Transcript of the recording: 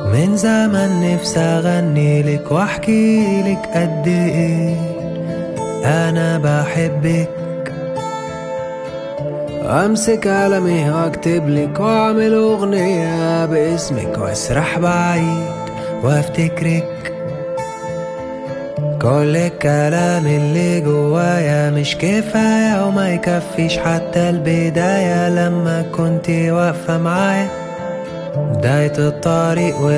من زمان نفسي اغني لك واحكي لك قد ايه انا بحبك امسك قلمي واكتب لك واعمل اغنية باسمك واسرح بعيد وافتكرك كل الكلام اللي جوايا مش كفاية وما يكفيش حتى البداية لما كنت واقفة معايا بداية الطريق